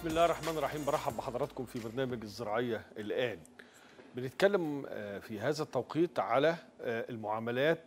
بسم الله الرحمن الرحيم برحب بحضراتكم في برنامج الزراعية الآن بنتكلم آه، في هذا التوقيت على آه، المعاملات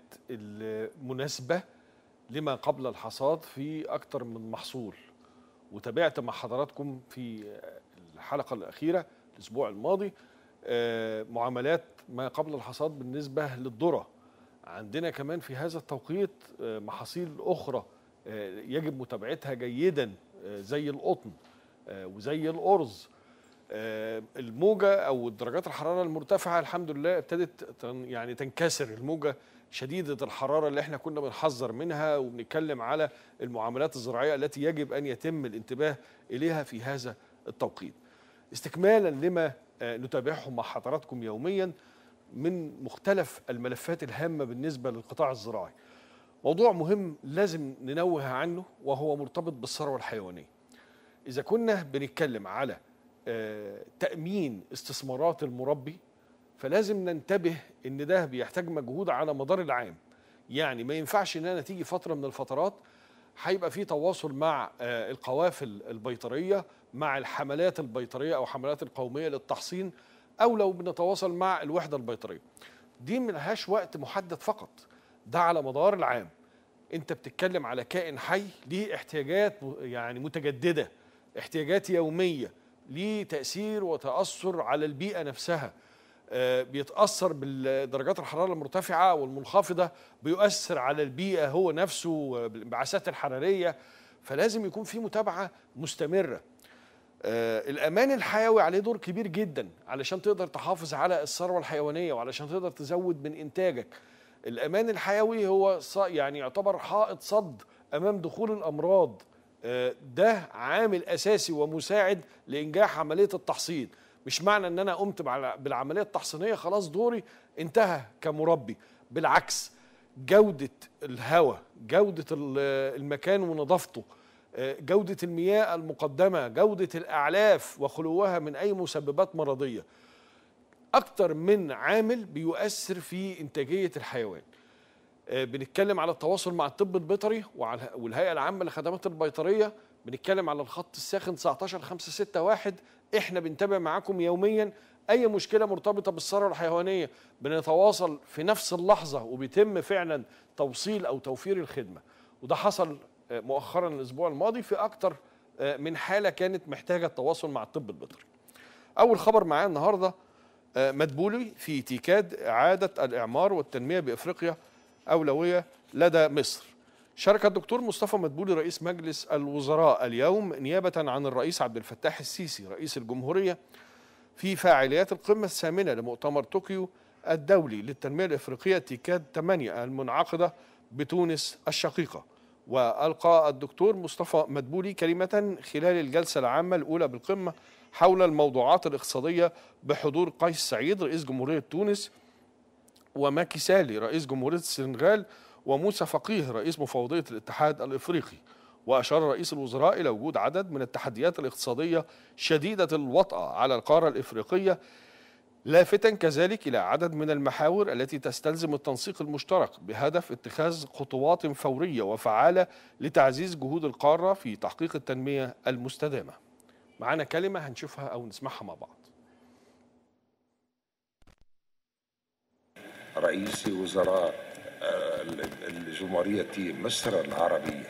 المناسبة لما قبل الحصاد في أكثر من محصول وتابعت مع حضراتكم في آه، الحلقة الأخيرة الأسبوع الماضي آه، معاملات ما قبل الحصاد بالنسبة للذرة عندنا كمان في هذا التوقيت آه، محاصيل أخرى آه، يجب متابعتها جيدا آه، زي القطن آه، وزي الأرز آه، الموجة أو درجات الحرارة المرتفعة الحمد لله ابتدت تن- يعني تنكسر الموجة شديدة الحرارة اللي احنا كنا بنحذر منها وبنتكلم على المعاملات الزراعية التي يجب أن يتم الانتباه إليها في هذا التوقيت استكمالا لما آه، نتابعه مع حضراتكم يوميا من مختلف الملفات الهامة بالنسبة للقطاع الزراعي موضوع مهم لازم ننوه عنه وهو مرتبط بالثروة الحيوانية إذا كنا بنتكلم على آه، تأمين استثمارات المربي فلازم ننتبه إن ده بيحتاج مجهود على مدار العام يعني ما ينفعش إن أنا تيجي فترة من الفترات هيبقى في تواصل مع آه، القوافل البيطرية مع الحملات البيطرية أو حملات القومية للتحصين أو لو بنتواصل مع الوحدة البيطرية دي ملهاش وقت محدد فقط ده على مدار العام انت بتتكلم على كائن حي ليه احتياجات م- يعني متجدده احتياجات يوميه ليه تاثير وتاثر على البيئه نفسها آه، بيتاثر بدرجات الحراره المرتفعه والمنخفضه بيؤثر على البيئه هو نفسه آه، بالانبعاثات الحراريه فلازم يكون في متابعه مستمره آه، الامان الحيوي عليه دور كبير جدا علشان تقدر تحافظ على الثروه الحيوانيه وعلشان تقدر تزود من انتاجك الامان الحيوي هو ص- يعني يعتبر حائط صد امام دخول الامراض آه، ده عامل اساسي ومساعد لانجاح عمليه التحصين مش معنى ان انا قمت بعل- بالعمليه التحصينيه خلاص دوري انتهى كمربي بالعكس جوده الهواء جوده ال- المكان ونظافته آه، جودة المياه المقدمة جودة الأعلاف وخلوها من أي مسببات مرضية أكتر من عامل بيؤثر في إنتاجية الحيوان آه، بنتكلم على التواصل مع الطب البيطري وعلى والهيئة العامة للخدمات البيطرية بنتكلم على الخط الساخن 19 561 احنا بنتابع معاكم يوميا اي مشكله مرتبطه بالثروه الحيوانيه بنتواصل في نفس اللحظه وبيتم فعلا توصيل او توفير الخدمه وده حصل آه، مؤخرا الاسبوع الماضي في اكتر آه، من حاله كانت محتاجه التواصل مع الطب البيطري اول خبر معايا النهارده آه، مدبولي في تيكاد اعاده الاعمار والتنميه بافريقيا اولويه لدى مصر شارك الدكتور مصطفى مدبولي رئيس مجلس الوزراء اليوم نيابه عن الرئيس عبد الفتاح السيسي رئيس الجمهوريه في فاعليات القمه الثامنه لمؤتمر طوكيو الدولي للتنميه الافريقيه تيكاد 8 المنعقده بتونس الشقيقه والقى الدكتور مصطفى مدبولي كلمه خلال الجلسه العامه الاولى بالقمه حول الموضوعات الاقتصاديه بحضور قيس سعيد رئيس جمهوريه تونس وماكي سالي رئيس جمهورية السنغال وموسى فقيه رئيس مفوضية الاتحاد الإفريقي وأشار رئيس الوزراء إلى وجود عدد من التحديات الاقتصادية شديدة الوطأة على القارة الإفريقية لافتا كذلك إلى عدد من المحاور التي تستلزم التنسيق المشترك بهدف اتخاذ خطوات فورية وفعالة لتعزيز جهود القارة في تحقيق التنمية المستدامة معنا كلمة هنشوفها أو نسمعها مع بعض رئيس وزراء آه، الجمهورية مصر العربية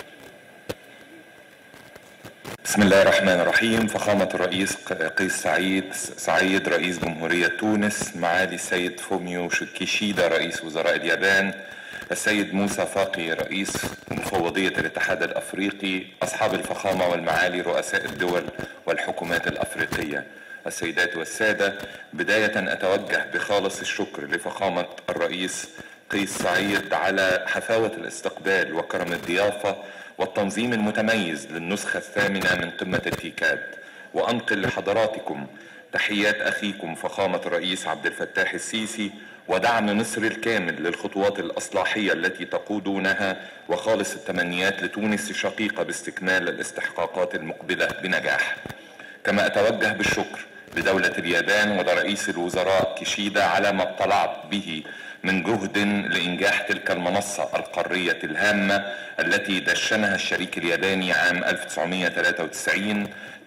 بسم الله الرحمن الرحيم فخامة الرئيس قيس سعيد سعيد رئيس جمهورية تونس معالي السيد فوميو كيشيدا رئيس وزراء اليابان السيد موسى فاقي رئيس مفوضية الاتحاد الأفريقي أصحاب الفخامة والمعالي رؤساء الدول والحكومات الأفريقية السيدات والسادة بداية أتوجه بخالص الشكر لفخامة الرئيس قيس سعيد على حفاوة الاستقبال وكرم الضيافة والتنظيم المتميز للنسخة الثامنة من قمة التيكاد وأنقل لحضراتكم تحيات أخيكم فخامة الرئيس عبد الفتاح السيسي ودعم مصر الكامل للخطوات الإصلاحية التي تقودونها وخالص التمنيات لتونس الشقيقة باستكمال الاستحقاقات المقبلة بنجاح كما أتوجه بالشكر لدولة اليابان ولرئيس الوزراء كيشيدا على ما اطلعت به من جهد لإنجاح تلك المنصة القارية الهامة التي دشنها الشريك الياباني عام 1993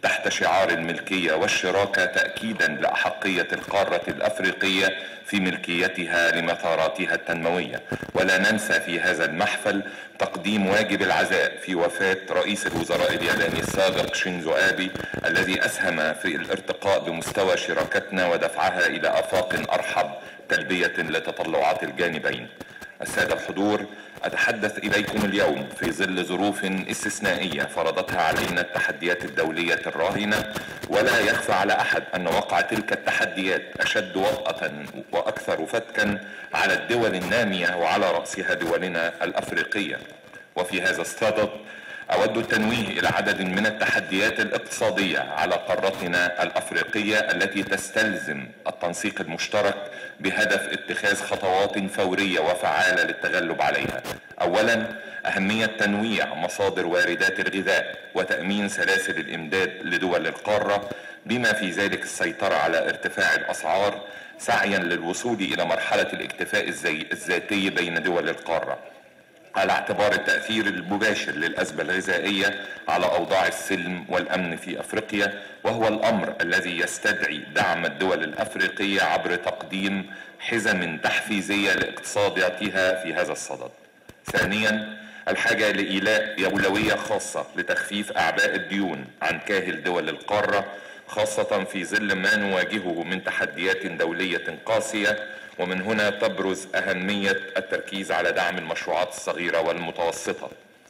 تحت شعار الملكية والشراكة تأكيدا لأحقية القارة الأفريقية في ملكيتها لمثاراتها التنموية ولا ننسى في هذا المحفل تقديم واجب العزاء في وفاة رئيس الوزراء الياباني السابق شينزو آبي الذي أسهم في الارتقاء بمستوى شراكتنا ودفعها إلى آفاق أرحب تلبية لتطلعات الجانبين السادة الحضور أتحدث إليكم اليوم في ظل ظروف استثنائية فرضتها علينا التحديات الدولية الراهنة ولا يخفى على أحد أن وقع تلك التحديات أشد وطأة وأكثر فتكا على الدول النامية وعلى رأسها دولنا الأفريقية وفي هذا الصدد أود التنويه إلى عدد من التحديات الاقتصادية على قارتنا الأفريقية التي تستلزم التنسيق المشترك بهدف اتخاذ خطوات فورية وفعالة للتغلب عليها. أولاً أهمية تنويع مصادر واردات الغذاء وتأمين سلاسل الإمداد لدول القارة بما في ذلك السيطرة على ارتفاع الأسعار سعيا للوصول إلى مرحلة الاكتفاء الذاتي بين دول القارة. على اعتبار التأثير المباشر للأزمة الغذائية على أوضاع السلم والأمن في أفريقيا وهو الأمر الذي يستدعي دعم الدول الأفريقية عبر تقديم حزم تحفيزية لاقتصاداتها في هذا الصدد. ثانيا الحاجة لإيلاء أولوية خاصة لتخفيف أعباء الديون عن كاهل دول القارة خاصة في ظل ما نواجهه من تحديات دولية قاسية ومن هنا تبرز أهمية التركيز على دعم المشروعات الصغيرة والمتوسطة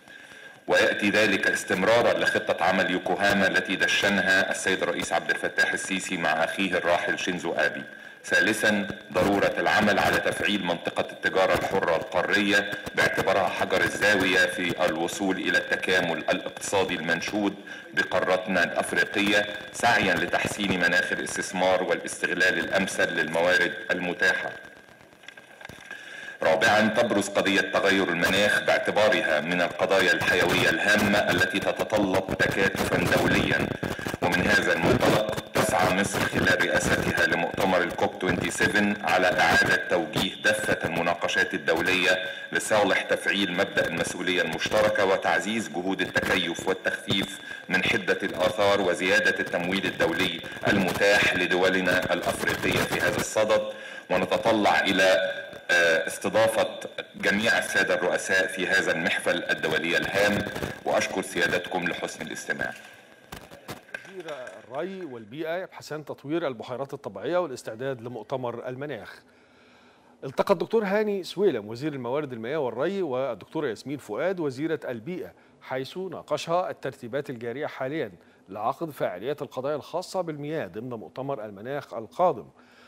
ويأتي ذلك استمرارا لخطة عمل يوكوهاما التي دشنها السيد الرئيس عبد الفتاح السيسي مع أخيه الراحل شينزو آبي ثالثا ضرورة العمل على تفعيل منطقة التجارة الحرة القارية باعتبارها حجر الزاوية في الوصول إلى التكامل الاقتصادي المنشود بقارتنا الأفريقية سعيا لتحسين مناخ الاستثمار والاستغلال الأمثل للموارد المتاحة رابعا تبرز قضية تغير المناخ باعتبارها من القضايا الحيوية الهامة التي تتطلب تكاتفا دوليا ومن هذا المنطلق تسعى مصر خلال رئاستها لمؤتمر الكوب 27 على إعادة توجيه دفة المناقشات الدولية لصالح تفعيل مبدأ المسؤولية المشتركة وتعزيز جهود التكيف والتخفيف من حدة الآثار وزيادة التمويل الدولي المتاح لدولنا الأفريقية في هذا الصدد ونتطلع إلى استضافة جميع السادة الرؤساء في هذا المحفل الدولي الهام وأشكر سيادتكم لحسن الاستماع وزير الري والبيئة يبحثان تطوير البحيرات الطبيعية والاستعداد لمؤتمر المناخ التقى الدكتور هاني سويلم وزير الموارد المائية والري والدكتورة ياسمين فؤاد وزيرة البيئة حيث ناقشها الترتيبات الجارية حاليا لعقد فعاليات القضايا الخاصة بالمياه ضمن مؤتمر المناخ القادم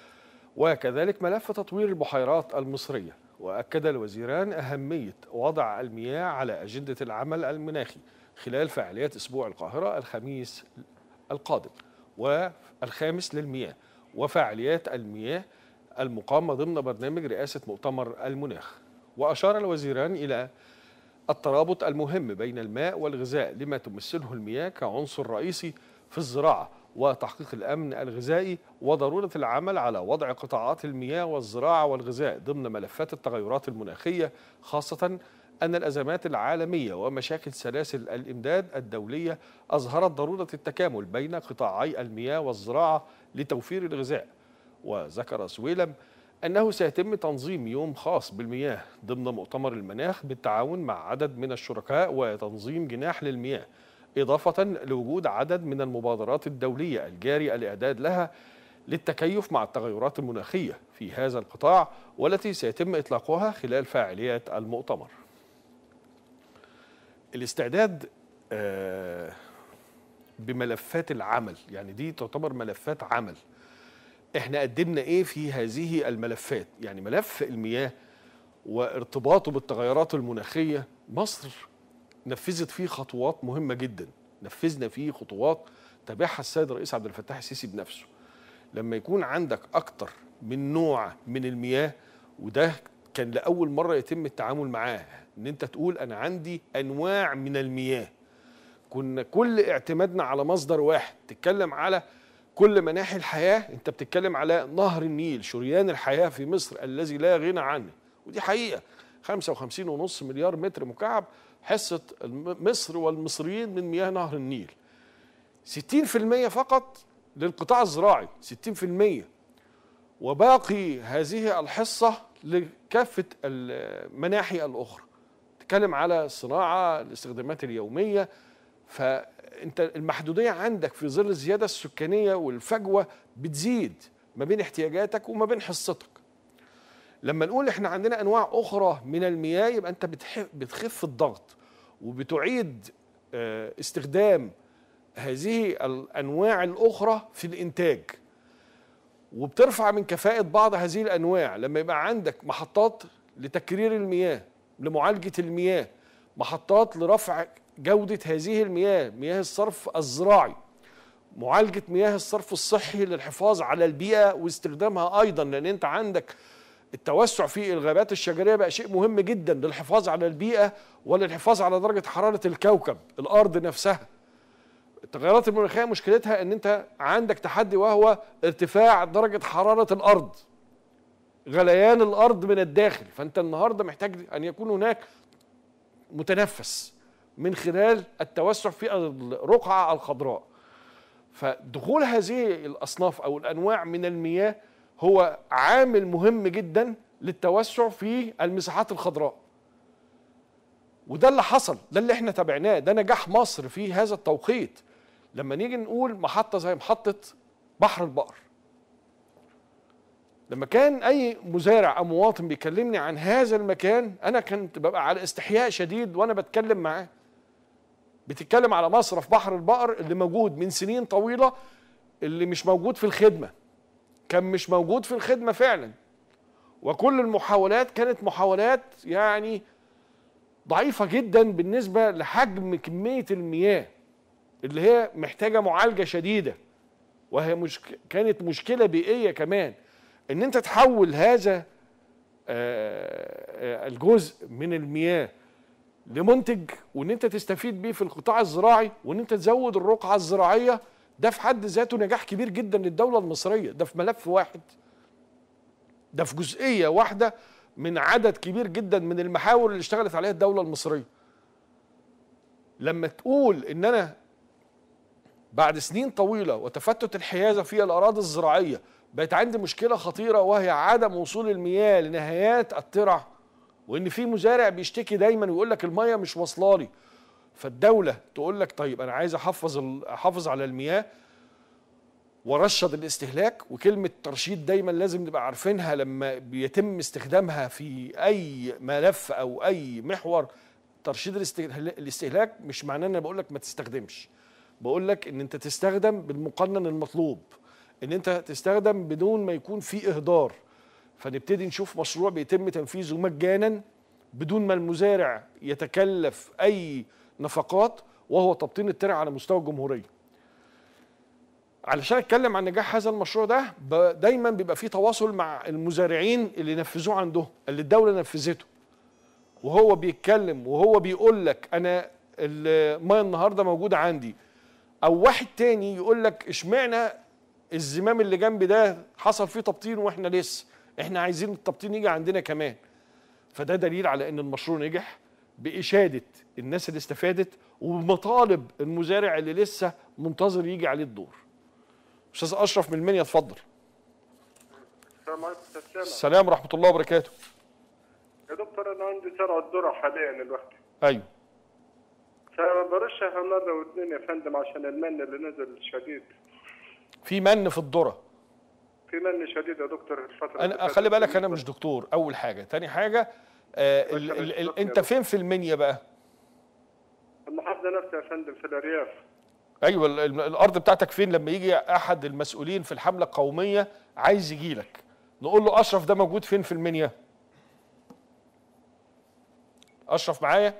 وكذلك ملف تطوير البحيرات المصرية وأكد الوزيران أهمية وضع المياه على أجندة العمل المناخي خلال فعاليات أسبوع القاهرة الخميس القادم والخامس للمياه وفعاليات المياه المقامة ضمن برنامج رئاسة مؤتمر المناخ وأشار الوزيران إلى الترابط المهم بين الماء والغذاء لما تمثله المياه كعنصر رئيسي في الزراعة وتحقيق الامن الغذائي وضروره العمل على وضع قطاعات المياه والزراعه والغذاء ضمن ملفات التغيرات المناخيه خاصه ان الازمات العالميه ومشاكل سلاسل الامداد الدوليه اظهرت ضروره التكامل بين قطاعي المياه والزراعه لتوفير الغذاء وذكر سويلم انه سيتم تنظيم يوم خاص بالمياه ضمن مؤتمر المناخ بالتعاون مع عدد من الشركاء وتنظيم جناح للمياه إضافة لوجود عدد من المبادرات الدولية الجاري الإعداد لها للتكيف مع التغيرات المناخية في هذا القطاع والتي سيتم إطلاقها خلال فعاليات المؤتمر الاستعداد بملفات العمل يعني دي تعتبر ملفات عمل احنا قدمنا ايه في هذه الملفات يعني ملف المياه وارتباطه بالتغيرات المناخية مصر نفذت فيه خطوات مهمة جدا نفذنا فيه خطوات تابعها السيد الرئيس عبد الفتاح السيسي بنفسه لما يكون عندك أكتر من نوع من المياه وده كان لأول مرة يتم التعامل معاه إن أنت تقول أنا عندي أنواع من المياه كنا كل اعتمادنا على مصدر واحد تتكلم على كل مناحي الحياة أنت بتتكلم على نهر النيل شريان الحياة في مصر الذي لا غنى عنه ودي حقيقة 55.5 مليار متر مكعب حصة مصر والمصريين من مياه نهر النيل 60% فقط للقطاع الزراعي 60% وباقي هذه الحصة لكافة المناحي الأخرى تتكلم على الصناعة الاستخدامات اليومية فأنت المحدودية عندك في ظل الزيادة السكانية والفجوة بتزيد ما بين احتياجاتك وما بين حصتك لما نقول احنا عندنا انواع اخرى من المياه يبقى انت بتح- بتخف الضغط وبتعيد آه، استخدام هذه الانواع الاخرى في الانتاج وبترفع من كفاءة بعض هذه الأنواع لما يبقى عندك محطات لتكرير المياه لمعالجة المياه محطات لرفع جودة هذه المياه مياه الصرف الزراعي معالجة مياه الصرف الصحي للحفاظ على البيئة واستخدامها أيضا لأن أنت عندك التوسع في الغابات الشجرية بقى شيء مهم جدا للحفاظ على البيئة وللحفاظ على درجة حرارة الكوكب الأرض نفسها التغيرات المناخيه مشكلتها ان انت عندك تحدي وهو ارتفاع درجه حراره الارض غليان الارض من الداخل فانت النهارده محتاج ان يكون هناك متنفس من خلال التوسع في الرقعه الخضراء فدخول هذه الاصناف او الانواع من المياه هو عامل مهم جدا للتوسع في المساحات الخضراء وده اللي حصل ده اللي احنا تابعناه ده نجاح مصر في هذا التوقيت لما نيجي نقول محطة زي محطة بحر البقر لما كان اي مزارع او مواطن بيكلمني عن هذا المكان انا كنت ببقى على استحياء شديد وانا بتكلم معاه بتتكلم على مصرف بحر البقر اللي موجود من سنين طويلة اللي مش موجود في الخدمة كان مش موجود في الخدمة فعلا وكل المحاولات كانت محاولات يعني ضعيفة جدا بالنسبة لحجم كمية المياه اللي هي محتاجة معالجة شديدة وهي مش كانت مشكلة بيئية كمان ان انت تحول هذا آه، آه، الجزء من المياه لمنتج وان انت تستفيد بيه في القطاع الزراعي وان انت تزود الرقعة الزراعية ده في حد ذاته نجاح كبير جدا للدولة المصرية ده في ملف واحد ده في جزئية واحدة من عدد كبير جدا من المحاور اللي اشتغلت عليها الدولة المصرية لما تقول ان انا بعد سنين طويلة وتفتت الحيازة في الأراضي الزراعية بقت عندي مشكلة خطيرة وهي عدم وصول المياه لنهايات الترع وإن في مزارع بيشتكي دايما ويقول لك المياه مش واصلة لي فالدولة تقول لك طيب أنا عايز أحفظ ال- أحافظ على المياه ورشد الاستهلاك وكلمة ترشيد دايما لازم نبقى عارفينها لما بيتم استخدامها في أي ملف أو أي محور ترشيد الاستهلا- الاستهلاك مش معناه ان انا بقول لك ما تستخدمش بقول لك ان انت تستخدم بالمقنن المطلوب ان انت تستخدم بدون ما يكون في اهدار فنبتدي نشوف مشروع بيتم تنفيذه مجانا بدون ما المزارع يتكلف اي نفقات وهو تبطين الترع على مستوى الجمهوريه علشان اتكلم عن نجاح هذا المشروع ده ب- دايما بيبقى في تواصل مع المزارعين اللي نفذوه عندهم اللي الدوله نفذته وهو بيتكلم وهو بيقول لك انا الميه النهارده موجوده عندي او واحد تاني يقول لك اشمعنى الزمام اللي جنبي ده حصل فيه تبطين واحنا لسه احنا عايزين التبطين يجي عندنا كمان فده دليل على ان المشروع نجح باشاده الناس اللي استفادت وبمطالب المزارع اللي لسه منتظر يجي عليه الدور استاذ اشرف من المنيا اتفضل السلام عليكم أستاذ سامح. السلام ورحمه الله وبركاته يا دكتور انا عندي زرع ذره حاليا لوحدي ايوه فبرشها مره واثنين يا فندم عشان المن اللي نزل شديد في من في الذره في من شديد يا دكتور الفتره اللي انا فاتت. خلي بالك انا مش دكتور اول حاجه تاني حاجه آه ال ال ال انت فين في المنيا بقى المحافظه نفسها يا فندم في الارياف ايوه ال- ال- الارض بتاعتك فين لما يجي احد المسؤولين في الحمله القوميه عايز يجي لك نقول له اشرف ده موجود فين في المنيا اشرف معايا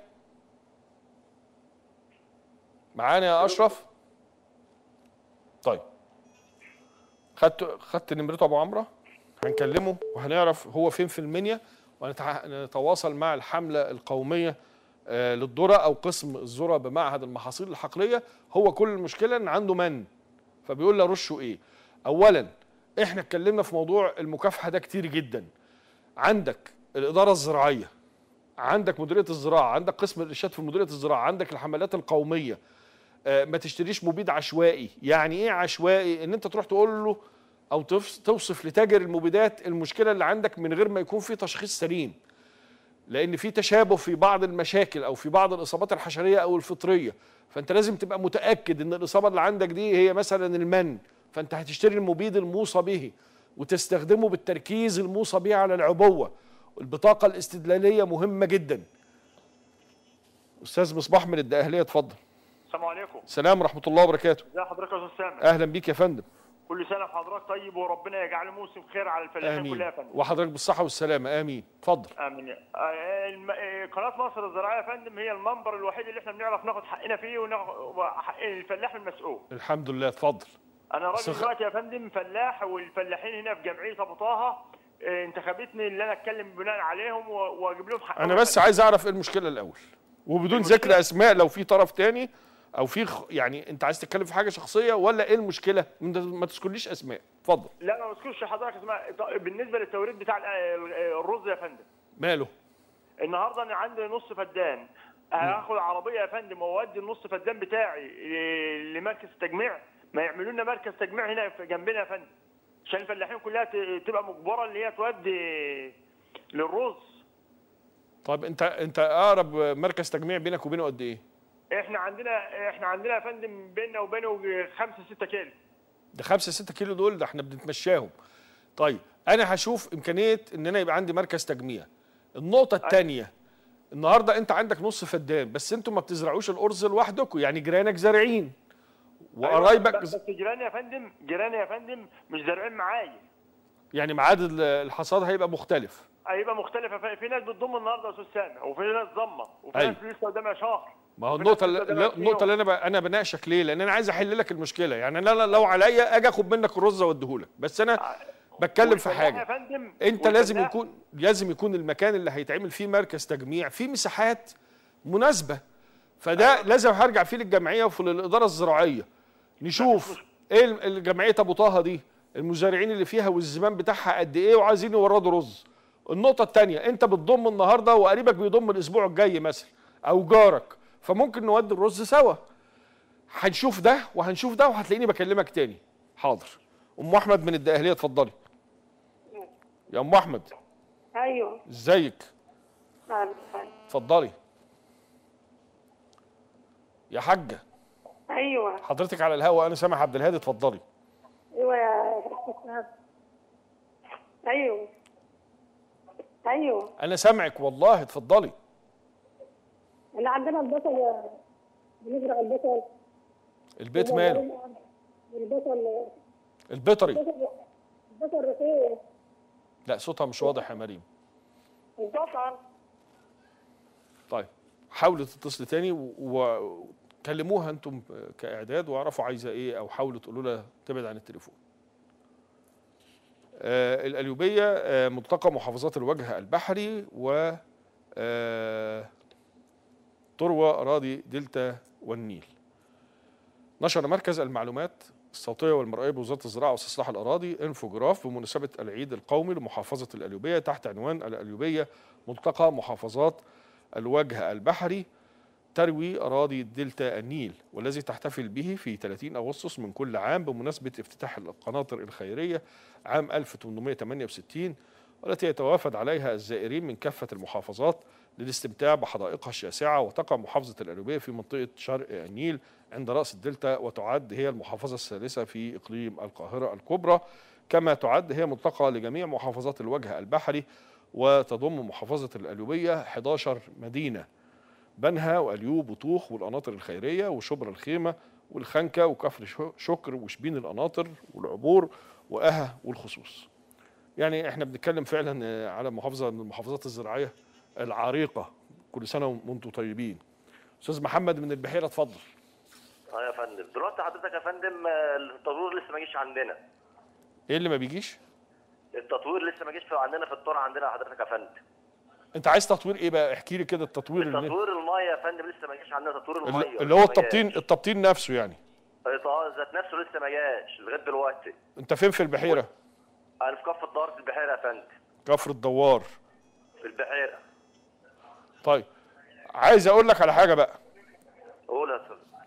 معانا يا اشرف طيب خدت خدت نمرته ابو عمرو هنكلمه وهنعرف هو فين في المنيا ونتواصل مع الحمله القوميه آه، للذره او قسم الذره بمعهد المحاصيل الحقليه هو كل المشكله ان عنده من فبيقول لي رشه ايه اولا احنا اتكلمنا في موضوع المكافحه ده كتير جدا عندك الاداره الزراعيه عندك مديريه الزراعه عندك قسم الارشاد في مديريه الزراعه عندك الحملات القوميه آه، ما تشتريش مبيد عشوائي يعني ايه عشوائي ان انت تروح تقول له او تفس- توصف لتاجر المبيدات المشكله اللي عندك من غير ما يكون في تشخيص سليم لان في تشابه في بعض المشاكل او في بعض الاصابات الحشريه او الفطريه فانت لازم تبقى متاكد ان الاصابه اللي عندك دي هي مثلا المن فانت هتشتري المبيد الموصى به وتستخدمه بالتركيز الموصى به على العبوه البطاقه الاستدلاليه مهمه جدا استاذ مصباح من الدقهليه اتفضل السلام عليكم سلام ورحمه الله وبركاته ازي حضرتك يا استاذ سامح اهلا بيك يا فندم كل سنه وحضرتك طيب وربنا يجعله موسم خير على الفلاحين امين كلها يا فندم وحضرتك بالصحه والسلامه امين اتفضل امين آه، الم- آه، قناه مصر الزراعيه يا فندم هي المنبر الوحيد اللي احنا بنعرف ناخد حقنا فيه وناخد حق الفلاح المسؤول الحمد لله اتفضل انا راجل صخ- دلوقتي يا فندم فلاح والفلاحين هنا في جمعيه ابو طه آه، انتخبتني اللي انا اتكلم بناء عليهم و- واجيب لهم حقهم انا يا بس فندم. عايز اعرف ايه المشكله الاول وبدون المشكلة- ذكر اسماء لو في طرف تاني او في خ... يعني انت عايز تتكلم في حاجه شخصيه ولا ايه المشكله انت ما تذكرليش اسماء اتفضل لا انا ما بذكرش حضرتك اسمها بالنسبه للتوريد بتاع ال- آه، الرز يا فندم ماله النهارده انا عندي نص فدان هاخد عربيه يا فندم واودي النص فدان بتاعي ل- لمركز تجميع ما يعملوا لنا مركز تجميع هنا في جنبنا يا فندم عشان الفلاحين كلها ت- تبقى مجبره اللي هي تودي للرز طيب انت انت اقرب مركز تجميع بينك وبينه قد ايه احنا عندنا احنا عندنا يا فندم بيننا وبينه 5 6 كيلو ده 5 6 كيلو دول ده احنا بنتمشاهم طيب انا هشوف امكانيه ان انا يبقى عندي مركز تجميع النقطه الثانيه النهارده انت عندك نص فدان بس انتوا ما بتزرعوش الارز لوحدكم يعني جيرانك زارعين وقرايبك بس بس جيراني يا فندم جيراني يا فندم مش زارعين معايا يعني ميعاد ال- الحصاد هيبقى مختلف هيبقى مختلفه في- في ناس بتضم النهارده يا استاذ سامح وفي ناس ضمه وفي أيوة. ناس لسه قدامها شهر ما هو وفي ناس النقطة لسه اللي قدامها النقطة اللي انا ب- انا بناقشك ليه؟ لان انا عايز احل لك المشكلة، يعني انا لو عليا اجي اخد منك الرز واديهولك، بس انا بتكلم في والفلاح يا حاجة فندم انت لازم والفلاح- يكون لازم يكون المكان اللي هيتعمل فيه مركز تجميع فيه مساحات مناسبة فده لازم هرجع فيه للجمعية وفي الإدارة الزراعية نشوف ايه الم- الجمعية ابو طه دي المزارعين اللي فيها والزمان بتاعها قد ايه وعايزين يوردوا رز النقطة التانية انت بتضم النهاردة وقريبك بيضم الاسبوع الجاي مثلا او جارك فممكن نودي الرز سوا هنشوف ده وهنشوف ده وهتلاقيني بكلمك تاني حاضر ام احمد من الدقهلية اتفضلي يا ام احمد ايوه ازيك أهلا. اتفضلي يا حاجة ايوه حضرتك على الهوا انا سامح عبد الهادي اتفضلي ايوه يا أستاذ. ايوه ايوه انا سامعك والله اتفضلي احنا عندنا البصل يا- بنزرع البصل البيت ماله البصل البيطري البصل البصل رخيص لا صوتها مش واضح يا مريم البصل طيب حاولوا تتصلي تاني و- وكلموها انتم كاعداد واعرفوا عايزه ايه او حاولوا تقولوا لها تبعد عن التليفون آه القليوبيه آه ملتقى محافظات الوجه البحري و آه تروى اراضي دلتا والنيل نشر مركز المعلومات الصوتيه والمرئيه بوزاره الزراعه واستصلاح الاراضي انفوجراف بمناسبه العيد القومي لمحافظه القليوبيه تحت عنوان القليوبيه ملتقى محافظات الوجه البحري تروي أراضي دلتا النيل والذي تحتفل به في 30 أغسطس من كل عام بمناسبة افتتاح القناطر الخيرية عام 1868 والتي يتوافد عليها الزائرين من كافة المحافظات للاستمتاع بحدائقها الشاسعة وتقع محافظة القليوبية في منطقة شرق النيل عند رأس الدلتا وتعد هي المحافظة الثالثة في إقليم القاهرة الكبرى كما تعد هي ملتقى لجميع محافظات الوجه البحري وتضم محافظة القليوبية 11 مدينة بنها وأليوب وطوخ والقناطر الخيرية وشبرا الخيمة والخنكة وكفر شو- شكر وشبين القناطر والعبور وأها والخصوص يعني احنا بنتكلم فعلا آه، على محافظة من المحافظات الزراعية العريقة كل سنة وانتم طيبين أستاذ محمد من البحيرة اتفضل اه يا فندم دلوقتي حضرتك يا فندم آه، التطوير لسه ما جيش عندنا ايه اللي ما بيجيش التطوير لسه ما جيش في- عندنا في الطور عندنا حضرتك يا فندم انت عايز تطوير ايه بقى احكي لي كده التطوير اللي, تطوير الميه يا فندم لسه ما جاش عندنا تطوير الميه اللي اللي هو لسه ما التبطين جاش. التبطين نفسه يعني اه ذات نفسه لسه ما جاش لغايه دلوقتي انت فين في البحيرة انا في كفه دار البحيره يا فندم كفر الدوار في البحيره طيب عايز اقول لك على حاجة بقى قول يا استاذ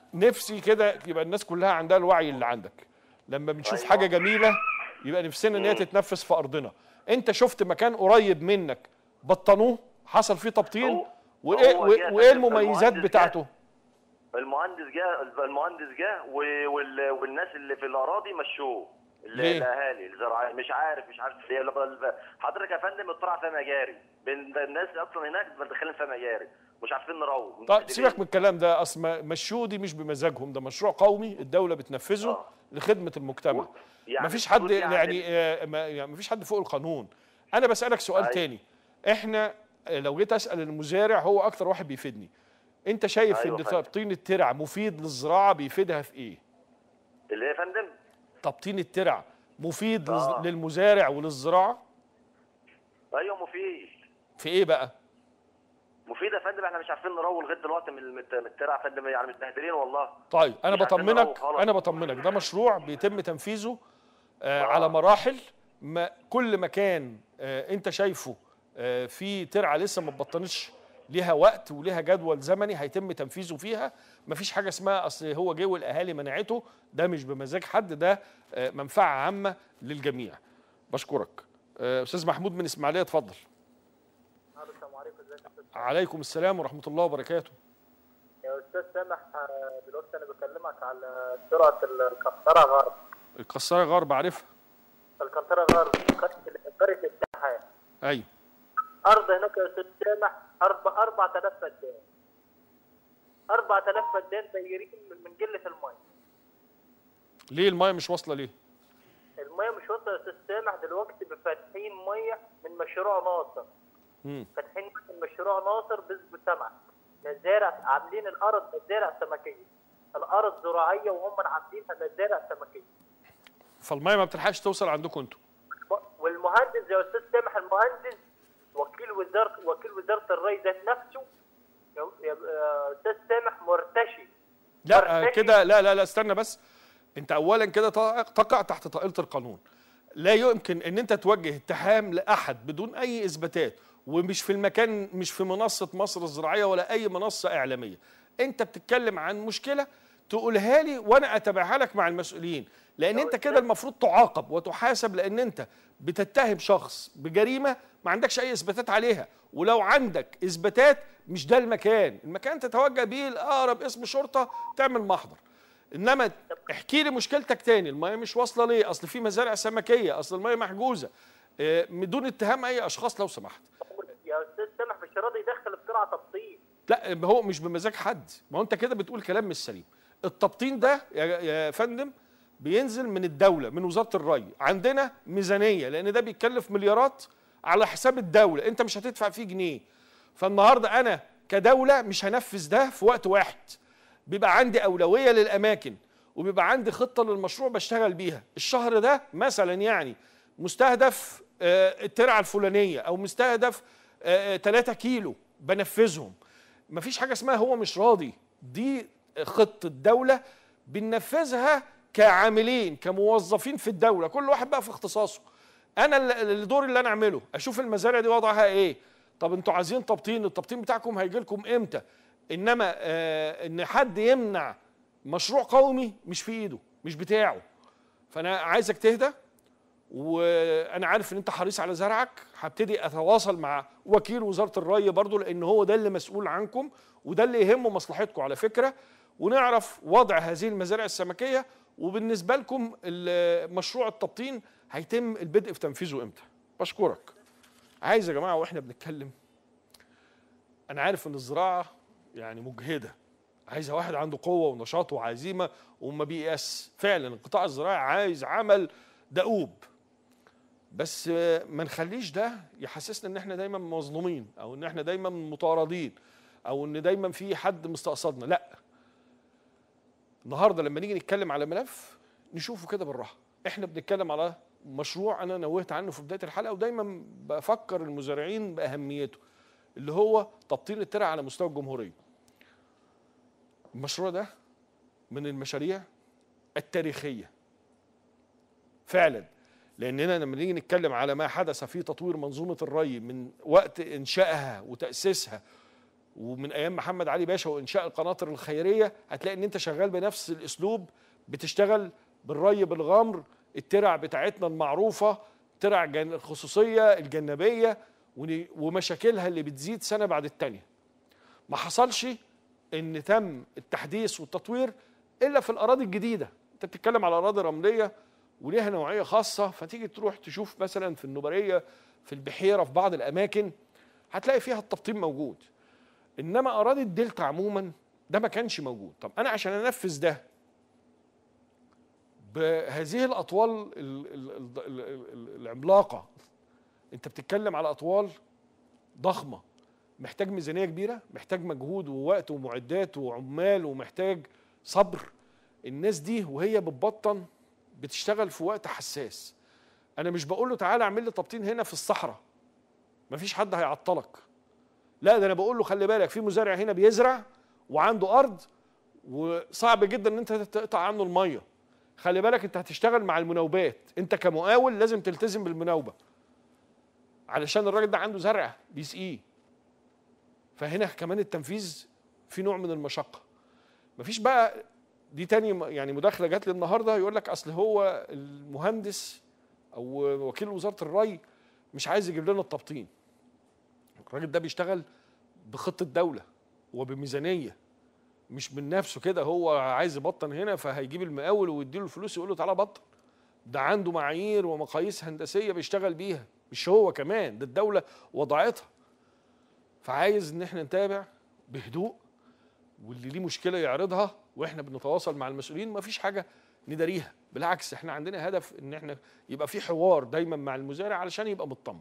نفسي كده يبقى الناس كلها عندها الوعي اللي عندك لما بنشوف أيوة. حاجه جميله يبقى نفسنا ان هي تتنفذ في ارضنا انت شفت مكان قريب منك بطنوه حصل فيه تبطين هو- وايه هو وايه جه وإيه فندم، المميزات المهندس بتاعته المهندس جه المهندس جه و- وال- والناس اللي في الاراضي مشوه ال- ليه؟ الاهالي الزراعيه مش عارف مش عارف ليه لما ال- حضرتك يا فندم الطلع فيها مجاري بين الناس اصلا هناك مدخلين فيها مجاري مش عارفين نروح طيب متبهدلين. سيبك من الكلام ده اصل ما- مشوه دي مش بمزاجهم ده مشروع قومي الدوله بتنفذه آه. لخدمه المجتمع يعني مفيش حد الحدود يعني آه، ما- يعني مفيش حد فوق القانون انا بسالك سؤال أيوة. تاني احنا آه، لو جيت اسال المزارع هو اكتر واحد بيفيدني انت شايف أيوة ان فندم. تبطين الترع مفيد للزراعه بيفيدها في ايه اللي هي يا فندم تبطين الترع مفيد للز- آه. للمزارع وللزراعه ايوه مفيد في ايه بقى مفيد يا فندم احنا مش عارفين نروح لغايه دلوقتي من المت- من الترع يا فندم يعني متبهدلين والله طيب انا مش عارفين بطمنك نروح خالص. انا بطمنك ده مشروع بيتم تنفيذه آه آه. على مراحل ما كل مكان آه انت شايفه آه في ترعه لسه ما اتبطنتش ليها وقت وليها جدول زمني هيتم تنفيذه فيها مفيش حاجه اسمها اصل هو جه والاهالي منعته ده مش بمزاج حد ده آه منفعه عامه للجميع بشكرك آه استاذ محمود من اسماعيليه اتفضل السلام عليكم ازيك يا استاذ عليكم السلام ورحمه الله وبركاته يا استاذ سامح آه، دلوقتي انا بكلمك على سرعه القنطره غرب القصاره غرب عارفها القنطره غرب قريه قرية الاتحاد ايوه ارض هناك يا استاذ سامح أربع 4000 فدان 4000 فدان دايرين من- من قله الماء ليه المايه مش واصله ليه الماء مش واصله يا استاذ سامح دلوقتي بفاتحين ميه من مشروع ناصر مم. فاتحين مية من مشروع ناصر باسم سمك مزارع عاملين الارض مزارع سمكيه الارض زراعيه وهم عاملينها مزارع سمكيه فالمايه ما بتلحقش توصل عندكم انتوا والمهندس يا استاذ سامح المهندس وكيل وزاره وكيل وزاره الري ذات نفسه يا- يا يا استاذ سامح مرتشي لا آه، مرتشي. كده لا لا لا استنى بس انت اولا كده تقع تقع تحت طائله القانون لا يمكن ان انت توجه اتهام لاحد بدون اي اثباتات ومش في المكان مش في منصه مصر الزراعيه ولا اي منصه اعلاميه انت بتتكلم عن مشكله تقولها لي وانا اتابعها لك مع المسؤولين لان انت كده المفروض تعاقب وتحاسب لان انت بتتهم شخص بجريمه ما عندكش اي اثباتات عليها ولو عندك اثباتات مش ده المكان المكان تتوجه بيه لاقرب اسم شرطه تعمل محضر انما احكي لي مشكلتك تاني الميه مش واصله ليه اصل في مزارع سمكيه اصل الميه محجوزه آه، بدون اتهام اي اشخاص لو سمحت يا استاذ سامح مش راضي يدخل بسرعه تبطيل لا هو مش بمزاج حد ما هو انت كده بتقول كلام مش سليم التبطين ده يا يا فندم بينزل من الدوله من وزاره الري عندنا ميزانيه لان ده بيتكلف مليارات على حساب الدوله انت مش هتدفع فيه جنيه فالنهارده انا كدوله مش هنفذ ده في وقت واحد بيبقى عندي اولويه للاماكن وبيبقى عندي خطه للمشروع بشتغل بيها الشهر ده مثلا يعني مستهدف آه، الترعه الفلانيه او مستهدف 3 كيلو بنفذهم مفيش حاجه اسمها هو مش راضي دي خطه دوله بننفذها كعاملين كموظفين في الدوله كل واحد بقى في اختصاصه انا ال- الدور اللي انا اعمله اشوف المزارع دي وضعها ايه طب انتوا عايزين تبطين التبطين بتاعكم هيجي لكم امتى انما آه ان حد يمنع مشروع قومي مش في ايده مش بتاعه فانا عايزك تهدى وانا عارف ان انت حريص على زرعك هبتدي اتواصل مع وكيل وزاره الري برضو لان هو ده اللي مسؤول عنكم وده اللي يهمه مصلحتكم على فكره ونعرف وضع هذه المزارع السمكيه وبالنسبه لكم ال- مشروع التبطين هيتم البدء في تنفيذه امتى بشكرك عايز يا جماعه واحنا بنتكلم انا عارف ان الزراعه يعني مجهده عايزه واحد عنده قوه ونشاط وعزيمه وما بيأس فعلا القطاع الزراعي عايز عمل دؤوب بس آه، ما نخليش ده يحسسنا ان احنا دايما مظلومين او ان احنا دايما مطاردين او ان دايما في حد مستقصدنا لا النهارده لما نيجي نتكلم على ملف نشوفه كده بالراحه احنا بنتكلم على مشروع انا نوهت عنه في بدايه الحلقه ودايما بفكر المزارعين باهميته اللي هو تبطين الترع على مستوى الجمهوريه المشروع ده من المشاريع التاريخيه فعلا لاننا لما نيجي نتكلم على ما حدث في تطوير منظومه الري من وقت انشائها وتاسيسها ومن ايام محمد علي باشا وانشاء القناطر الخيريه هتلاقي ان انت شغال بنفس الاسلوب بتشتغل بالري بالغمر الترع بتاعتنا المعروفه ترع جن- الخصوصيه الجنبيه ون- ومشاكلها اللي بتزيد سنه بعد التانيه ما حصلش ان تم التحديث والتطوير الا في الاراضي الجديده انت بتتكلم على اراضي رمليه وليها نوعيه خاصه فتيجي تروح تشوف مثلا في النوبريه في البحيره في بعض الاماكن هتلاقي فيها التبطين موجود انما اراضي الدلتا عموما ده ما كانش موجود طب انا عشان انفذ ده بهذه الاطوال ال- ال- ال- ال- ال- العملاقه انت بتتكلم على اطوال ضخمه محتاج ميزانيه كبيره محتاج مجهود ووقت ومعدات وعمال ومحتاج صبر الناس دي وهي بتبطن بتشتغل في وقت حساس انا مش بقول له تعالى اعمل لي تبطين هنا في الصحراء مفيش حد هيعطلك لا ده انا بقول له خلي بالك في مزارع هنا بيزرع وعنده ارض وصعب جدا ان انت تقطع عنه الميه خلي بالك انت هتشتغل مع المناوبات انت كمقاول لازم تلتزم بالمناوبه علشان الراجل ده عنده زرع بيسقيه فهنا كمان التنفيذ في نوع من المشقه مفيش بقى دي تاني م- يعني مداخله جات لي النهارده يقول لك اصل هو المهندس او وكيل وزاره الري مش عايز يجيب لنا التبطين الراجل ده بيشتغل بخطه دوله وبميزانيه مش من نفسه كده هو عايز يبطن هنا فهيجيب المقاول ويديله الفلوس يقول له تعالى بطن ده عنده معايير ومقاييس هندسيه بيشتغل بيها مش هو كمان ده الدوله وضعتها فعايز ان احنا نتابع بهدوء واللي ليه مشكله يعرضها واحنا بنتواصل مع المسؤولين مفيش حاجه نداريها بالعكس احنا عندنا هدف ان احنا يبقى في حوار دايما مع المزارع علشان يبقى مطمن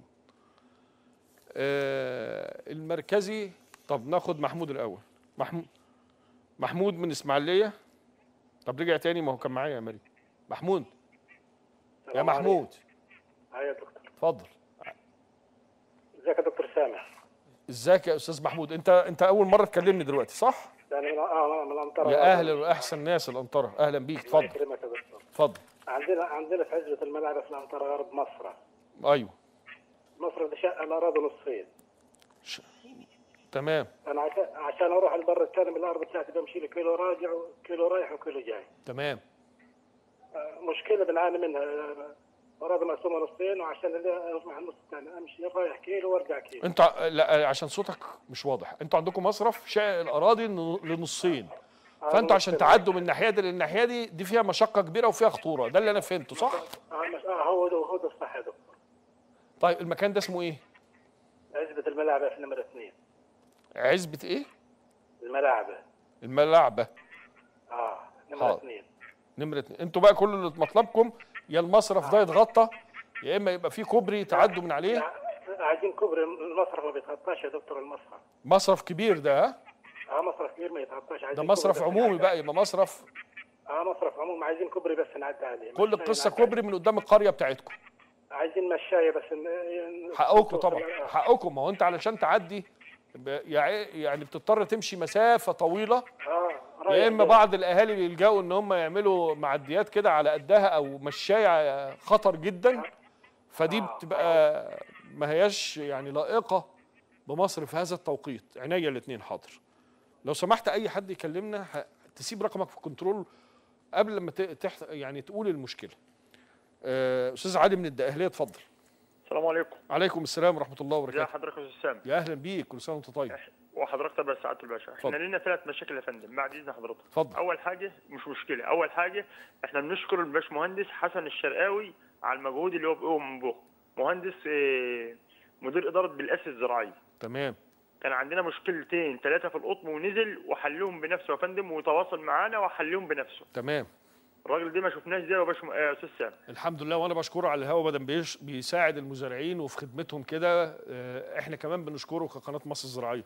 آه المركزي طب ناخد محمود الاول محمود محمود من اسماعيليه طب رجع تاني ما هو كان معايا يا مريم محمود يا السلام محمود عليكم. يا دكتور اتفضل ازيك يا دكتور سامح ازيك يا استاذ محمود انت انت اول مره تكلمني دلوقتي صح يعني من اه من الانطره يا اهلا واحسن ناس الانطره اهلا بيك الله اتفضل يكرمك يا دكتور اتفضل عندنا عندنا في عزبه الملعب في الانطره غرب مصر ايوه مصر ده شق الاراضي نصين تمام انا عشان عشان اروح البر الثاني من الارض بتاعتي بمشي لي كيلو راجع وكيلو رايح وكيلو جاي تمام آه، مشكله بنعاني منها آه، اراضي مقسومه نصين وعشان اللي اروح النص الثاني امشي رايح كيلو وارجع كيلو انت لا عشان صوتك مش واضح انتوا عندكم مصرف شائع الاراضي ن- لنصين فانتوا عشان تعدوا من الناحيه دي للناحيه دي دي فيها مشقه كبيره وفيها خطوره ده اللي انا فهمته صح اه مش اه هو ده هو ده الصح يا دكتور طيب المكان ده اسمه ايه عزبه الملعب في نمره اثنين عزبه ايه الملاعب الملعبه اه نمره حاضر. اثنين نمره اتنين انتوا بقى كل اللي مطلبكم يا المصرف ده يتغطى يا اما يبقى في كوبري تعدوا من عليه عايزين كوبري المصرف ما بيتغطاش يا دكتور المصرف مصرف كبير ده ها اه مصرف كبير ما يتغطاش ده عايزين مصرف كوبري بس عمومي نعدي- بقى يبقى مصرف اه مصرف عمومي عايزين كوبري بس نعدي عليه كل مشاية القصه نعدي كوبري من قدام القريه بتاعتكم عليه. عايزين مشايه بس ن- حقكم طبعا آه. حقكم ما هو انت علشان تعدي ب- يع- يعني بتضطر تمشي مسافه طويله اه يا رايح اما جاي. بعض الاهالي بيلجأوا ان هم يعملوا معديات كده على قدها او مشايه خطر جدا فدي بتبقى ما هياش يعني لائقه بمصر في هذا التوقيت عينيا الاثنين حاضر لو سمحت اي حد يكلمنا ه- تسيب رقمك في الكنترول قبل ما ت- تحت يعني تقول المشكله آه، استاذ علي من الدقهليه اتفضل السلام عليكم عليكم السلام ورحمه الله ازي وبركاته حضرتك يا استاذ سامي يا اهلا بيك كل سنه وانت طيب وحضرتك طبعا سعاده الباشا احنا اتفضل. لنا ثلاث مشاكل يا فندم بعد اذن حضرتك اتفضل. اول حاجه مش مشكله اول حاجه احنا بنشكر الباشمهندس حسن الشرقاوي على المجهود اللي هو بيقوم به مهندس آه، مدير اداره بالاسس الزراعيه تمام كان عندنا مشكلتين ثلاثه في القطن ونزل وحلهم بنفسه يا فندم وتواصل معانا وحلهم بنفسه تمام الراجل ده ما شفناش زيه يا باش يا استاذ سامي الحمد لله وانا بشكره على الهوا بدل بيش بيساعد المزارعين وفي خدمتهم كده آه، احنا كمان بنشكره كقناه مصر الزراعيه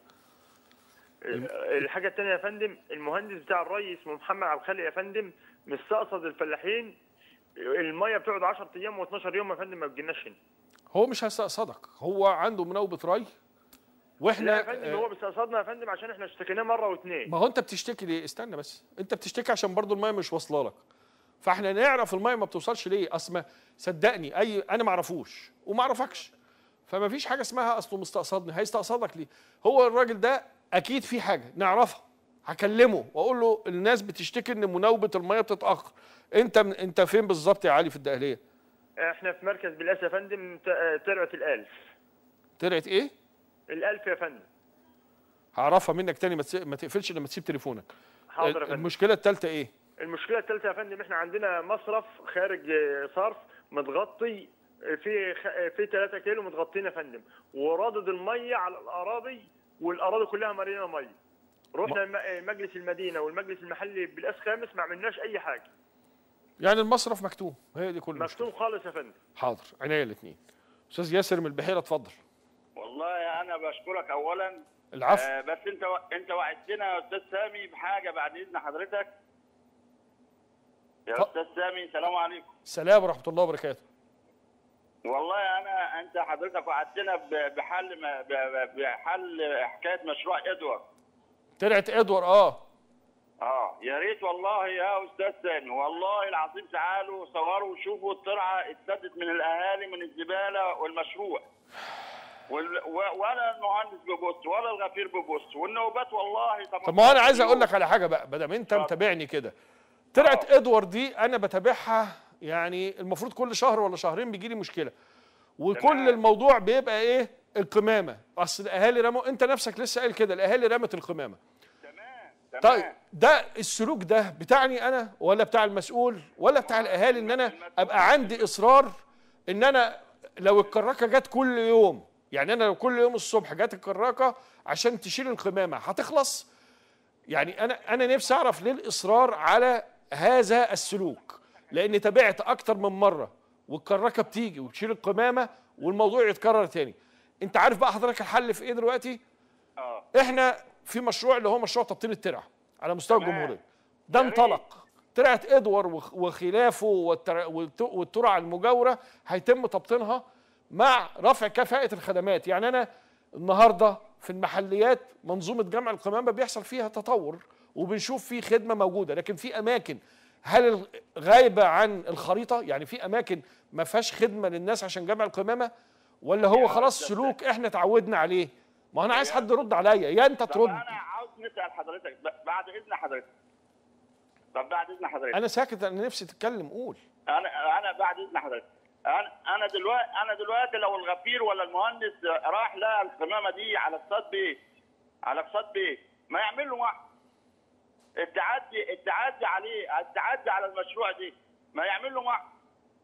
الحاجه الثانيه يا فندم المهندس بتاع الري اسمه محمد عبد الخالق يا فندم مستقصد الفلاحين الميه بتقعد 10 ايام و12 يوم يا فندم ما بتجيناش هنا هو مش هيستقصدك هو عنده مناوبه ري لا واحنا يا فندم آه، هو بيستقصدنا يا فندم عشان احنا اشتكيناه مره واثنين ما هو انت بتشتكي ليه استنى بس انت بتشتكي عشان برضو الميه مش واصله لك فاحنا نعرف الميه ما بتوصلش ليه اصل ما- صدقني اي انا ما اعرفوش وما اعرفكش فما فيش حاجه اسمها اصله مستقصدني هيستقصدك ليه هو الراجل ده اكيد في حاجه نعرفها هكلمه واقول له الناس بتشتكي ان مناوبه الميه بتتاخر انت انت فين بالظبط يا علي في الدقهليه احنا في مركز بالاسا يا فندم ت- ترعه الالف طلعت ايه الالف يا فندم هعرفها منك تاني ما تس- ما تقفلش لما تسيب تليفونك حاضر يا فندم المشكله الثالثه ايه المشكله الثالثه يا فندم احنا عندنا مصرف خارج آه، صرف متغطي آه، في خ- آه، في 3 كيلو متغطين يا فندم ورادد الميه على الاراضي والاراضي كلها مليانه ميه رحنا الم- آه، مجلس المدينه والمجلس المحلي بالاس خامس ما عملناش اي حاجه يعني المصرف مكتوم هي دي كل المشكله مكتوم خالص يا فندم حاضر عينيا الاثنين استاذ ياسر من البحيره اتفضل والله انا بشكرك اولا العفو. آه بس انت و... انت وعدتنا يا استاذ سامي بحاجه بعد اذن حضرتك يا ف- استاذ سامي السلام عليكم سلام ورحمه الله وبركاته والله انا انت حضرتك وعدتنا ب- بحل ما- ب- ب- بحل حكايه مشروع ادوار طلعت ادوار اه اه يا ريت والله يا استاذ سامي والله العظيم تعالوا صوروا وشوفوا الترعه اتسدت من الاهالي من الزباله والمشروع وال... و- ولا المهندس بيبص ولا الغفير بيبص والنوبات والله طب ما هو انا عايز اقول لك على حاجه بقى ما دام انت متابعني كده طلعت ادوار دي انا بتابعها يعني المفروض كل شهر ولا شهرين بيجي لي مشكله وكل الموضوع بيبقى ايه القمامه اصل الاهالي رموا انت نفسك لسه قايل كده الاهالي رمت القمامه طيب ده السلوك ده بتاعني انا ولا بتاع المسؤول ولا بتاع الاهالي ان انا ابقى عندي اصرار ان انا لو الكراكه جت كل يوم يعني انا لو كل يوم الصبح جت الكراكه عشان تشيل القمامه هتخلص يعني انا انا نفسي اعرف ليه الاصرار على هذا السلوك لان تابعت اكتر من مره والكراكه بتيجي وتشيل القمامه والموضوع يتكرر تاني انت عارف بقى حضرتك الحل في ايه دلوقتي اه احنا في مشروع اللي هو مشروع تبطين الترع على مستوى الجمهوريه ده انطلق ترعه ادوار وخ- وخلافه والتر- والت- والترع المجاوره هيتم تبطينها مع رفع كفاءه الخدمات يعني انا النهارده في المحليات منظومه جمع القمامه بيحصل فيها تطور وبنشوف في خدمه موجوده لكن في اماكن هل غايبه عن الخريطه يعني في اماكن ما فيهاش خدمه للناس عشان جمع القمامه ولا هو خلاص سلوك احنا اتعودنا عليه ما انا عايز حد يرد عليا يا انت طب ترد انا عاوز نسال حضرتك ب- بعد اذن حضرتك طب بعد اذن حضرتك انا ساكت انا نفسي تتكلم قول انا انا بعد اذن حضرتك انا انا دلوقتي انا دلوقتي لو الغفير ولا المهندس راح لقى القمامه دي على اقتصاد بيت على اقتصاد بيت ما يعمل له واحد التعدي التعدي عليه التعدي على المشروع دي ما يعمل له واحد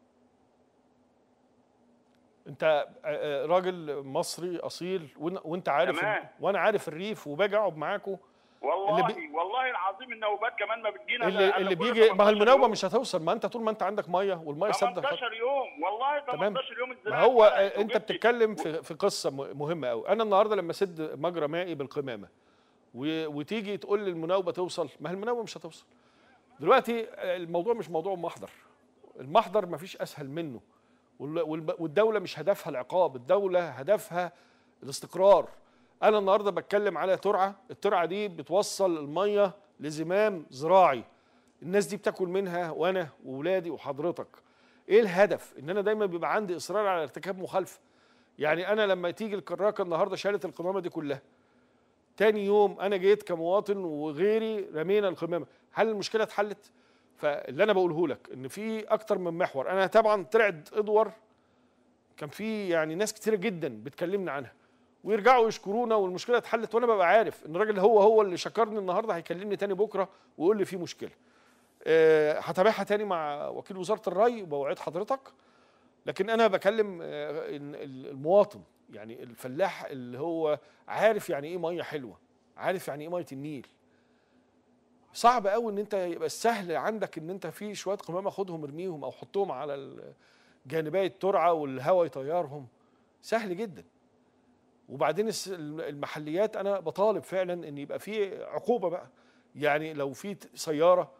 انت آه، آه، راجل مصري اصيل وإن- وانت عارف تمام. ال- وانا عارف الريف وباجي اقعد معاكم والله اللي بي- والله العظيم النوبات كمان ما بتجينا إلا- اللي إلا اللي كل بيجي ما هي 18 المناوبه يوم. مش هتوصل ما انت طول ما انت عندك ميه والميه سد 18 يوم والله تمام 18 يوم ما الزراعه هو اتحرقت آه، انت وجبت- بتتكلم في في قصه م- مهمه قوي انا النهارده لما اسد مجرى مائي بالقمامه و- وتيجي تقول لي المناوبه توصل ما هي المناوبه مش هتوصل دلوقتي آه، الموضوع مش موضوع محضر المحضر ما فيش اسهل منه وال- والب- والدوله مش هدفها العقاب الدوله هدفها الاستقرار انا النهارده بتكلم على ترعه الترعه دي بتوصل الميه لزمام زراعي الناس دي بتاكل منها وانا واولادي وحضرتك ايه الهدف ان انا دايما بيبقى عندي اصرار على ارتكاب مخالفه يعني انا لما تيجي الكراكه النهارده شالت القمامه دي كلها تاني يوم انا جيت كمواطن وغيري رمينا القمامه هل المشكله اتحلت فاللي انا بقوله لك ان في اكتر من محور انا طبعا طلعت ادوار كان في يعني ناس كتيره جدا بتكلمنا عنها ويرجعوا يشكرونا والمشكله اتحلت وانا ببقى عارف ان الراجل هو هو اللي شكرني النهارده هيكلمني تاني بكره ويقول لي في مشكله آه، هتابعها تاني مع وكيل وزاره الري وبوعد حضرتك لكن انا بكلم آه، إن المواطن يعني الفلاح اللي هو عارف يعني ايه ميه حلوه عارف يعني ايه ميه النيل صعب قوي ان انت يبقى السهل عندك ان انت في شويه قمامه خدهم ارميهم او حطهم على ال- جانبي الترعه والهواء يطيرهم سهل جدا وبعدين الس- المحليات انا بطالب فعلا ان يبقى في عقوبه بقى يعني لو في ت- سياره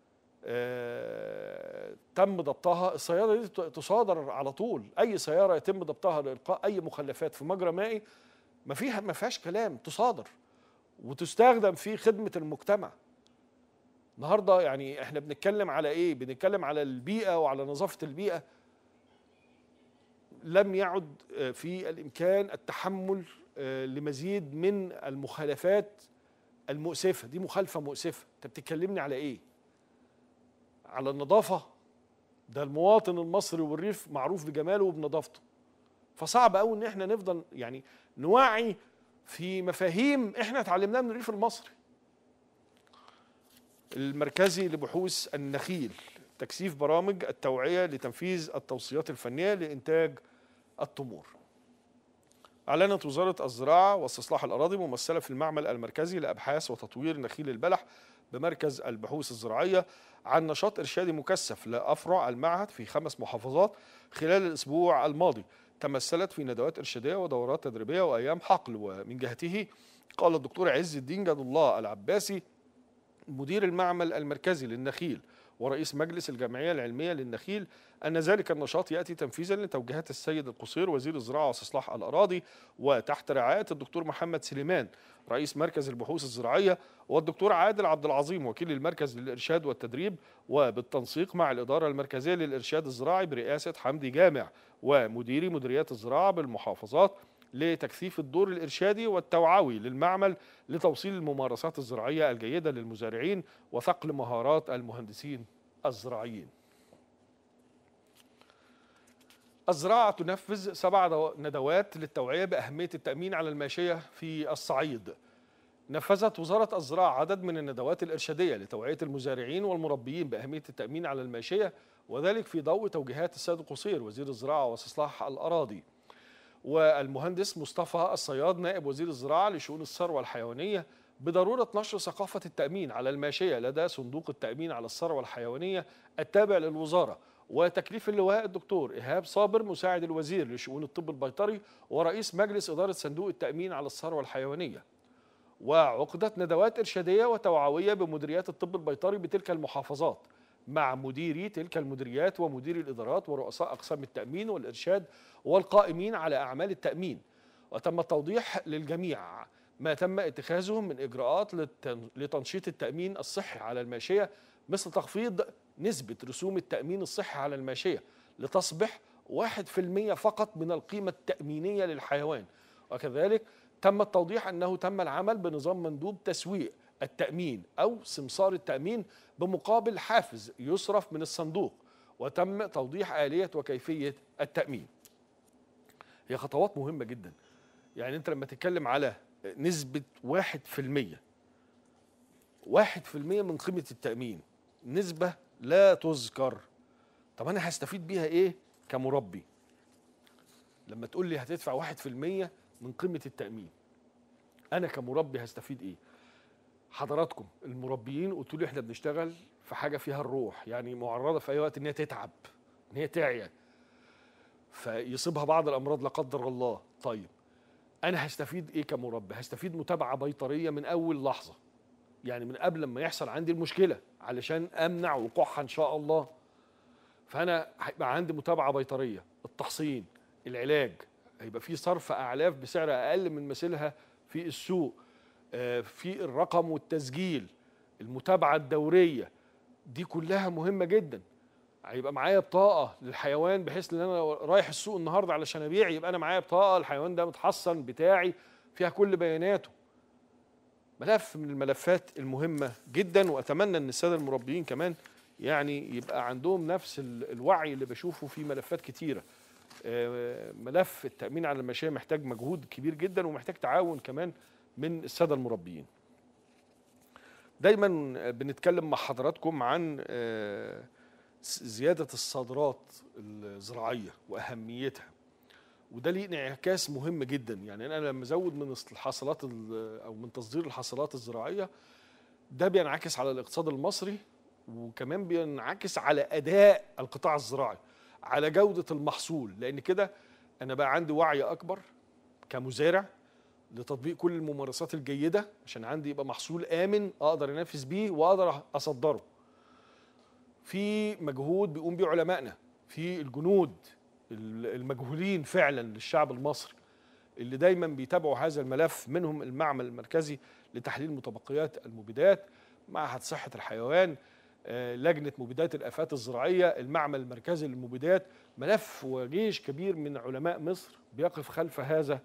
آه، تم ضبطها السياره دي ت- تصادر على طول اي سياره يتم ضبطها لالقاء اي مخلفات في مجرى مائي ما فيها ما فيهاش كلام تصادر وتستخدم في خدمه المجتمع النهارده يعني احنا بنتكلم على ايه بنتكلم على البيئه وعلى نظافه البيئه لم يعد آه، في الامكان التحمل آه، لمزيد من المخالفات المؤسفه دي مخالفه مؤسفه انت بتتكلمني على ايه على النظافه ده المواطن المصري والريف معروف بجماله وبنظافته فصعب قوي ان احنا نفضل يعني نوعي في مفاهيم احنا اتعلمناها من الريف المصري المركزي لبحوث النخيل تكثيف برامج التوعيه لتنفيذ التوصيات الفنيه لانتاج التمور أعلنت وزارة الزراعة واستصلاح الأراضي ممثلة في المعمل المركزي لأبحاث وتطوير نخيل البلح بمركز البحوث الزراعية عن نشاط إرشادي مكثف لأفرع المعهد في خمس محافظات خلال الأسبوع الماضي تمثلت في ندوات إرشادية ودورات تدريبية وأيام حقل ومن جهته قال الدكتور عز الدين جاد الله العباسي مدير المعمل المركزي للنخيل ورئيس مجلس الجمعية العلمية للنخيل أن ذلك النشاط يأتي تنفيذا لتوجيهات السيد القصير وزير الزراعة واستصلاح الأراضي وتحت رعاية الدكتور محمد سليمان رئيس مركز البحوث الزراعية والدكتور عادل عبد العظيم وكيل المركز للإرشاد والتدريب وبالتنسيق مع الإدارة المركزية للإرشاد الزراعي برئاسة حمدي جامع ومديري مديريات الزراعة بالمحافظات لتكثيف الدور الإرشادي والتوعوي للمعمل لتوصيل الممارسات الزراعية الجيدة للمزارعين وثقل مهارات المهندسين الزراعيين الزراعة تنفذ سبع دو- ندوات للتوعية بأهمية التأمين على الماشية في الصعيد نفذت وزارة الزراعة عدد من الندوات الإرشادية لتوعية المزارعين والمربيين بأهمية التأمين على الماشية وذلك في ضوء توجيهات السيد القصير وزير الزراعة واستصلاح الأراضي والمهندس مصطفى الصياد نائب وزير الزراعة لشؤون الثروة الحيوانية بضرورة نشر ثقافة التأمين على الماشية لدى صندوق التأمين على الثروة الحيوانية التابع للوزارة وتكليف اللواء الدكتور إيهاب صابر مساعد الوزير لشؤون الطب البيطري ورئيس مجلس إدارة صندوق التأمين على الثروة الحيوانية وعقدت ندوات إرشادية وتوعوية بمديريات الطب البيطري بتلك المحافظات مع مديري تلك المديريات ومدير الإدارات ورؤساء أقسام التأمين والإرشاد والقائمين على أعمال التأمين وتم التوضيح للجميع ما تم اتخاذه من إجراءات للتن- لتنشيط التأمين الصحي على الماشية مثل تخفيض نسبة رسوم التأمين الصحي على الماشية لتصبح 1% فقط من القيمة التأمينية للحيوان وكذلك تم التوضيح أنه تم العمل بنظام مندوب تسويق التأمين أو سمسار التأمين بمقابل حافز يصرف من الصندوق وتم توضيح آلية وكيفية التأمين هي خطوات مهمة جدا يعني أنت لما تتكلم على نسبة واحد في المية واحد في المية من قيمة التأمين نسبة لا تذكر طب أنا هستفيد بيها إيه كمربي لما تقول لي هتدفع واحد في المية من قيمة التأمين أنا كمربي هستفيد إيه حضراتكم المربيين قلتوا لي احنا بنشتغل في حاجه فيها الروح يعني معرضه في اي وقت ان هي تتعب ان هي تعيا فيصيبها بعض الامراض لا قدر الله طيب انا هستفيد ايه كمربي هستفيد متابعه بيطريه من اول لحظه يعني من قبل ما يحصل عندي المشكله علشان امنع وقوعها ان شاء الله فانا هيبقى عندي متابعه بيطريه التحصين العلاج هيبقى في صرف اعلاف بسعر اقل من مثيلها في السوق آه، في الرقم والتسجيل المتابعه الدوريه دي كلها مهمه جدا هيبقى معايا بطاقه للحيوان بحيث ان انا رايح السوق النهارده علشان ابيع يبقى انا معايا بطاقه الحيوان ده متحصن بتاعي فيها كل بياناته ملف من الملفات المهمه جدا واتمنى ان الساده المربيين كمان يعني يبقى عندهم نفس ال- الوعي اللي بشوفه في ملفات كتيره آه، ملف التامين على الماشيه محتاج مجهود كبير جدا ومحتاج تعاون كمان من الساده المربيين دايما بنتكلم مع حضراتكم عن آه، س- زياده الصادرات الزراعيه واهميتها وده ليه انعكاس مهم جدا يعني انا لما ازود من الحاصلات ال- او من تصدير الحاصلات الزراعيه ده بينعكس على الاقتصاد المصري وكمان بينعكس على اداء القطاع الزراعي على جوده المحصول لان كده انا بقى عندي وعي اكبر كمزارع لتطبيق كل الممارسات الجيده عشان عندي يبقى محصول امن اقدر انافس بيه واقدر اصدره في مجهود بيقوم بيه علمائنا في الجنود ال- المجهولين فعلا للشعب المصري اللي دايما بيتابعوا هذا الملف منهم المعمل المركزي لتحليل متبقيات المبيدات معهد صحه الحيوان آه، لجنه مبيدات الافات الزراعيه المعمل المركزي للمبيدات ملف وجيش كبير من علماء مصر بيقف خلف هذا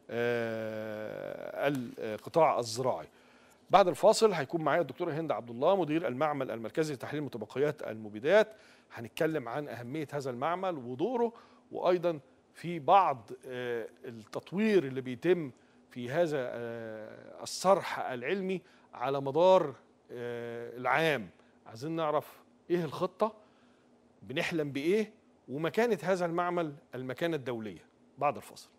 آه، القطاع الزراعي بعد الفاصل هيكون معايا الدكتوره هند عبد الله مدير المعمل المركزي لتحليل متبقيات المبيدات هنتكلم عن اهميه هذا المعمل ودوره وايضا في بعض آه، التطوير اللي بيتم في هذا آه، الصرح العلمي على مدار آه، العام عايزين نعرف ايه الخطه بنحلم بايه ومكانه هذا المعمل المكانه الدوليه بعد الفاصل